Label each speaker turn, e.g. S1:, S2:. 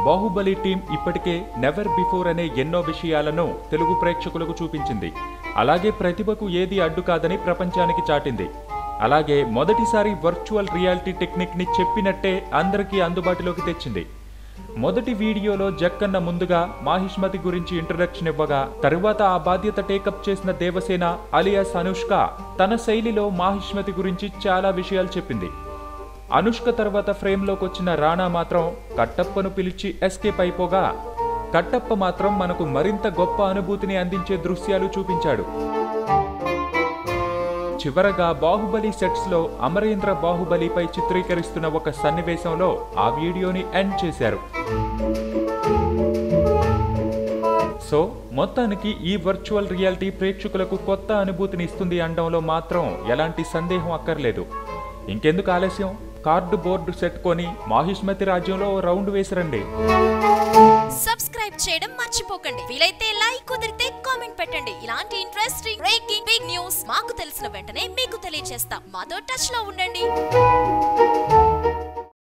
S1: Baahubali team ఇప్పటికే never before అనే ఎన్నో విషయాలను తెలుగు ప్రేక్షకులకు చూపించింది అలాగే ప్రతిభకు ఏది అడ్డు కాదని ప్రపంచానికి చాటింది అలాగే మొదటిసారి వర్చువల్ రియాలిటీ టెక్నిక్ ని చెప్పినట్టే అందరికీ అందుబాటులోకి తెచ్చింది మొదటి వీడియోలో జక్కన్న ముందుగా మాహిష్మతి గురించి ఇంట్రడక్షన్ ఇవ్వగా తరువాత ఆ బాధ్యత టేకప్ చేసిన దేవసేన అలియాస్ అనుష్క తన శైలిలో మాహిష్మతి గురించి చాలా విషయాలు చెప్పింది అనుష్క తర్వాత ఫ్రేమ్లోకి వచ్చిన రాణా మాత్రం కట్టప్పను పిలిచి ఎస్కేప్ అయిపోగా కట్టప్ప మాత్రం మనకు మరింత గొప్ప అనుభూతిని అందించే దృశ్యాలు చూపించాడు చివరగా బాహుబలి సెట్స్ లో అమరేంద్ర బాహుబలిపై చిత్రీకరిస్తున్న ఒక సన్నివేశంలో ఆ వీడియోని ఎండ్ చేశారు సో మొత్తానికి ఈ వర్చువల్ రియాలిటీ ప్రేక్షకులకు కొత్త అనుభూతిని ఇస్తుంది అనడంలో మాత్రం ఎలాంటి సందేహం అక్కర్లేదు ఇంకెందుకు ఆలస్యం కార్డు బోర్డు సెట్ కొని మాహిష్మతి రాజ్యంలో ఓ రౌండ్ వేసిరండి
S2: సబ్స్క్రైబ్ చేయడం మర్చిపోకండి వీలైతే లైక్ కుదిరితే కామెంట్ పెట్టండి ఇలాంటి ఇంట్రెస్టింగ్ బ్రేకింగ్ బిగ్ న్యూస్ మాకు తెలిసిన వెంటనే మీకు తెలియజేస్తాం మాతో టచ్ లో ఉండండి